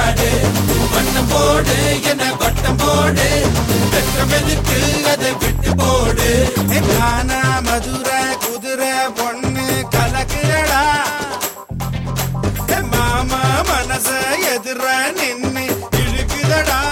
மாடு வட்டம் போடு என்ன வட்டம் போடு வெட்கம் எதுக்கு அதை விட்டு போடு கானா மதுரை குதிரை பொண்ணு கலக்குறடா ஏ மாமா மனச எதிர நின்னு இழுக்குதடா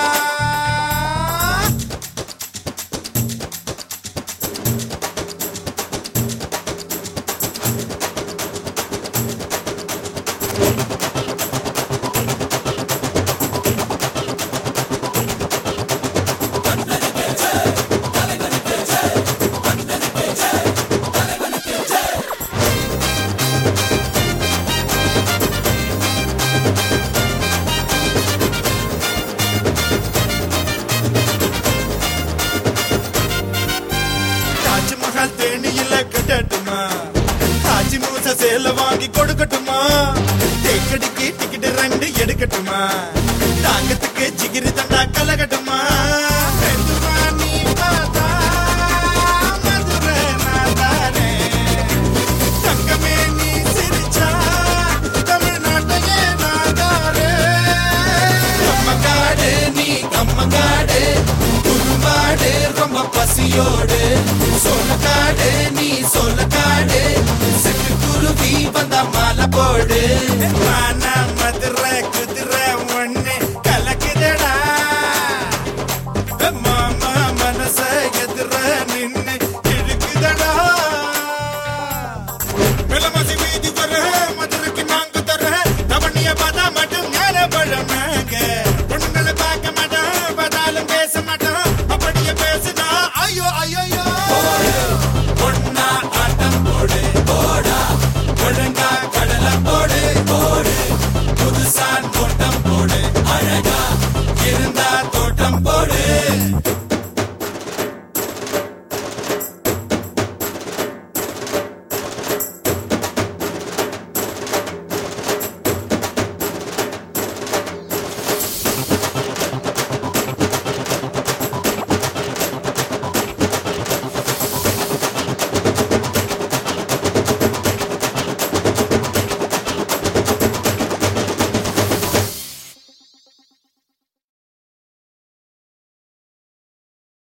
தாஜ்மஹால் தேனியில கட்டட்டுமா தாஜி மூச சேல வாங்கி கொடுக்கட்டுமா தேக்கடிக்கு டிக்கெட் ரெண்டு எடுக்கட்டுமா தாங்கத்துக்கு ஜிகிரி தண்டா கலகட்டுமா மெதுவா நீ பார்த்தா மதுரை நான் தானே. தங்கமே நீ சிரிச்சா தமிழ்நாட்டையே நான் தாரேன். கம்மங்காடு நீ கம்மங்காடு குறும்பாடு ரொம்ப பசியோடு சோளக்காடு நீ சோளக்காடு சிட்டு குருவி வந்த மாலை போடு மானா